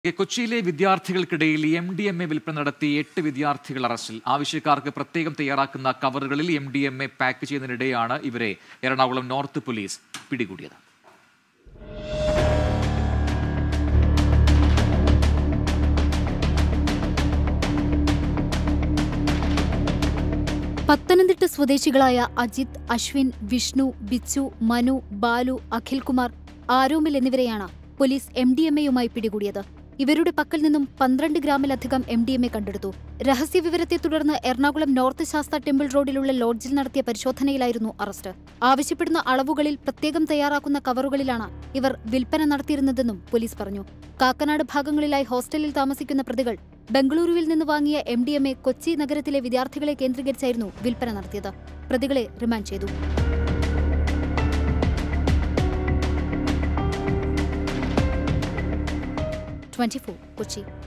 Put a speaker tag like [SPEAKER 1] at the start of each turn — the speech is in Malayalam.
[SPEAKER 1] കൊച്ചിയിലെ വിദ്യാർത്ഥികൾക്കിടയിൽ എം ഡി എം എ വിൽപ്പന നടത്തി എട്ട് വിദ്യാർത്ഥികൾ അറസ്റ്റിൽ ആവശ്യക്കാർക്ക് പ്രത്യേകം തയ്യാറാക്കുന്ന കവറുകളിൽ M D M A pack ചെയ്യുന്നതിനിടെയാണ് ഇവരെ എറണാകുളം നോർത്ത് പോലീസ് പിടികൂടിയത്
[SPEAKER 2] പത്തനംതിട്ട സ്വദേശികളായ അജിത് അശ്വിൻ വിഷ്ണു ബിച്ചു മനു ബാലു അഖിൽകുമാർ ആരോമിൽ എന്നിവരെയാണ് പോലീസ് എം ഡി എം എയുമായി പിടികൂടിയത് ഇവരുടെ പക്കൽ നിന്നും പന്ത്രണ്ട് ഗ്രാമിലധികം എം ഡി എം എ കണ്ടെടുത്തു രഹസ്യവിവരത്തെ തുടർന്ന് എറണാകുളം നോർത്ത് ശാസ്ത ടെമ്പിൾ റോഡിലുള്ള ലോഡ്ജിൽ നടത്തിയ പരിശോധനയിലായിരുന്നു അറസ്റ്റ് ആവശ്യപ്പെടുന്ന അളവുകളിൽ പ്രത്യേകം തയ്യാറാക്കുന്ന കവറുകളിലാണ് ഇവർ വിൽപ്പന നടത്തിയിരുന്നതെന്നും പോലീസ് പറഞ്ഞു കാക്കനാട് ഭാഗങ്ങളിലായി ഹോസ്റ്റലിൽ താമസിക്കുന്ന പ്രതികൾ ബംഗളൂരുവിൽ നിന്ന് വാങ്ങിയ M D M A Kochi നഗരത്തിലെ വിദ്യാർത്ഥികളെ കേന്ദ്രീകരിച്ചായിരുന്നു വിൽപ്പന നടത്തിയത് പ്രതികളെ റിമാൻഡ് ചെയ്തു ട്വന്റി കൊച്ചി